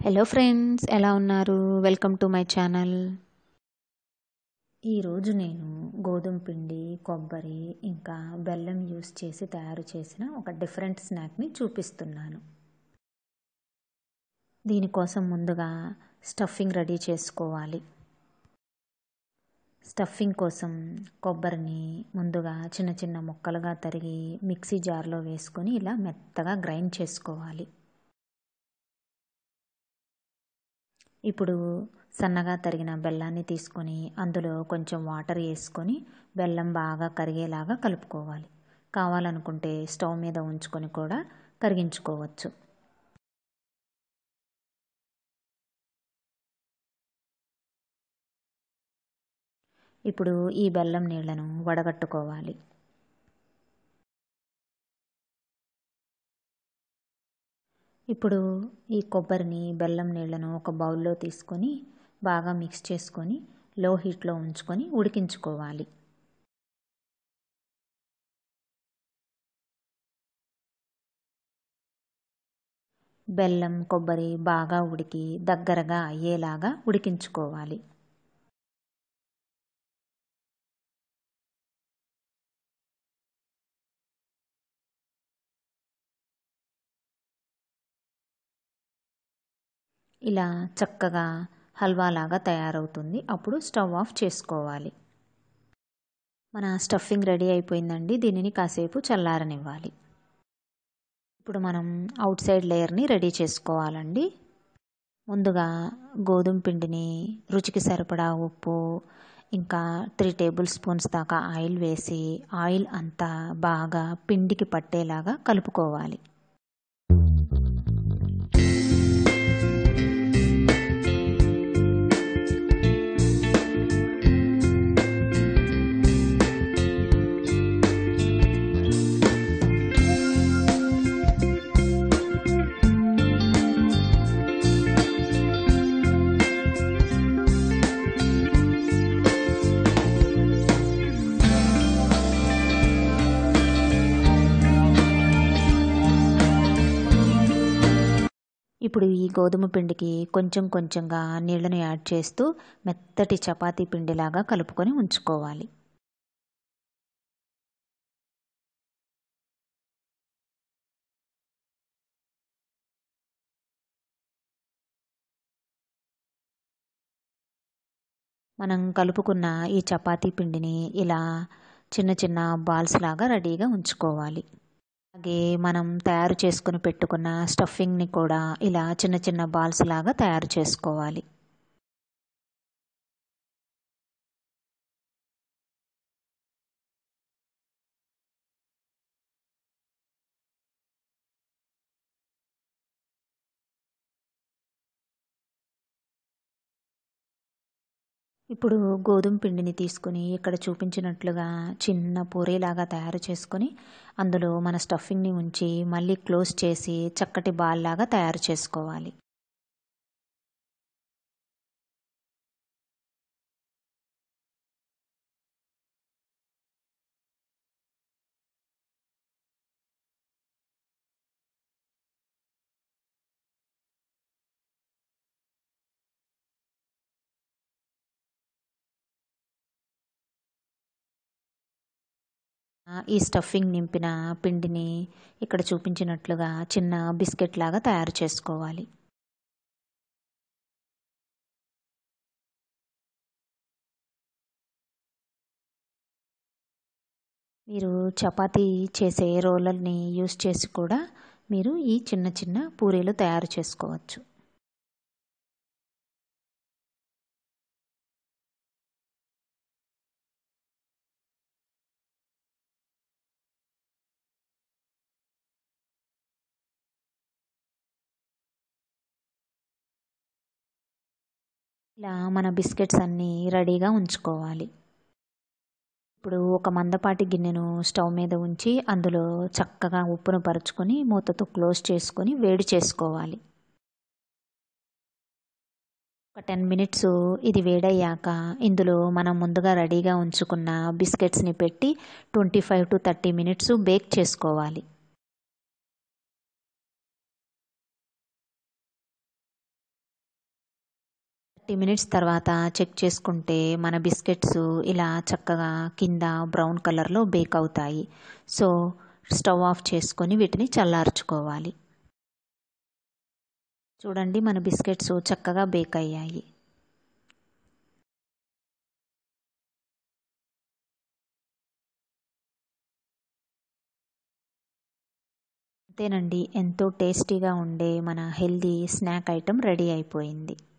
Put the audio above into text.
hello friends ఎలా ఉన్నారు welcome to my channel ఈరోజు నేను గోధుమ పిండి కొబ్బరి ఇంకా బెల్లం యూస్ చేసి తయారు చేసిన ఒక డిఫరెంట్ స్నాక్ని చూపిస్తున్నాను దీనికోసం ముందుగా స్టఫింగ్ రెడీ చేసుకోవాలి స్టఫింగ్ కోసం కొబ్బరిని ముందుగా చిన్న చిన్న ముక్కలుగా తరిగి మిక్సీ జార్లో వేసుకొని ఇలా మెత్తగా గ్రైండ్ చేసుకోవాలి ఇప్పుడు సన్నగా తరిగిన బెల్లాన్ని తీసుకొని అందులో కొంచెం వాటర్ వేసుకొని బెల్లం బాగా కరిగేలాగా కలుపుకోవాలి కావాలనుకుంటే స్టవ్ మీద ఉంచుకొని కూడా కరిగించుకోవచ్చు ఇప్పుడు ఈ బెల్లం నీళ్లను వడగట్టుకోవాలి ఇప్పుడు ఈ కొబ్బరిని బెల్లం నీళ్లను ఒక బౌల్లో తీసుకొని బాగా మిక్స్ చేసుకొని లో హీట్లో ఉంచుకొని ఉడికించుకోవాలి బెల్లం కొబ్బరి బాగా ఉడికి దగ్గరగా అయ్యేలాగా ఉడికించుకోవాలి ఇలా చక్కగా హల్వాలాగా తయారవుతుంది అప్పుడు స్టవ్ ఆఫ్ చేసుకోవాలి మన స్టఫింగ్ రెడీ అయిపోయిందండి దీనిని కాసేపు చల్లారనివ్వాలి ఇప్పుడు మనం అవుట్ సైడ్ లేయర్ని రెడీ చేసుకోవాలండి ముందుగా గోధుమ పిండిని రుచికి సరిపడా ఉప్పు ఇంకా త్రీ టేబుల్ స్పూన్స్ దాకా ఆయిల్ వేసి ఆయిల్ అంతా బాగా పిండికి పట్టేలాగా కలుపుకోవాలి ఇప్పుడు ఈ గోధుమ పిండికి కొంచెం కొంచెంగా నీళ్లను యాడ్ చేస్తూ మెత్తటి చపాతీ పిండిలాగా కలుపుకొని ఉంచుకోవాలి మనం కలుపుకున్న ఈ చపాతీ పిండిని ఇలా చిన్న చిన్న బాల్స్ లాగా రెడీగా ఉంచుకోవాలి అలాగే మనం తయారు చేసుకుని పెట్టుకున్న స్టఫింగ్ని కూడా ఇలా చిన్న చిన్న బాల్స్ లాగా తయారు చేసుకోవాలి ఇప్పుడు గోధుమ పిండిని తీసుకుని ఇక్కడ చూపించినట్లుగా చిన్న పూరీలాగా తయారు చేసుకొని అందులో మన స్టఫింగ్ని ఉంచి మళ్ళీ క్లోజ్ చేసి చక్కటి బాల్ లాగా తయారు చేసుకోవాలి ఈ స్టఫింగ్ నింపిన పిండిని ఇక్కడ చూపించినట్లుగా చిన్న బిస్కెట్ లాగా తయారు చేసుకోవాలి మీరు చపాతీ చేసే రోలర్ని యూస్ చేసి కూడా మీరు ఈ చిన్న చిన్న పూరీలు తయారు చేసుకోవచ్చు ఇలా మన బిస్కెట్స్ అన్నీ రెడీగా ఉంచుకోవాలి ఇప్పుడు ఒక మందపాటి గిన్నెను స్టవ్ మీద ఉంచి అందులో చక్కగా ఉప్పును పరుచుకొని మూతతో క్లోజ్ చేసుకొని వేడి చేసుకోవాలి ఒక టెన్ మినిట్స్ ఇది వేడయ్యాక ఇందులో మనం ముందుగా రెడీగా ఉంచుకున్న బిస్కెట్స్ని పెట్టి twenty five to thirty minutes bake చేసుకోవాలి థర్టీ మినిట్స్ తర్వాత చెక్ చేసుకుంటే మన బిస్కెట్స్ ఇలా చక్కగా కింద బ్రౌన్ కలర్లో బేక్ అవుతాయి సో స్టవ్ ఆఫ్ చేసుకొని వీటిని చల్లార్చుకోవాలి చూడండి మన బిస్కెట్స్ చక్కగా బేక్ అయ్యాయి అంతేనండి ఎంతో టేస్టీగా ఉండే మన హెల్దీ స్నాక్ ఐటెం రెడీ అయిపోయింది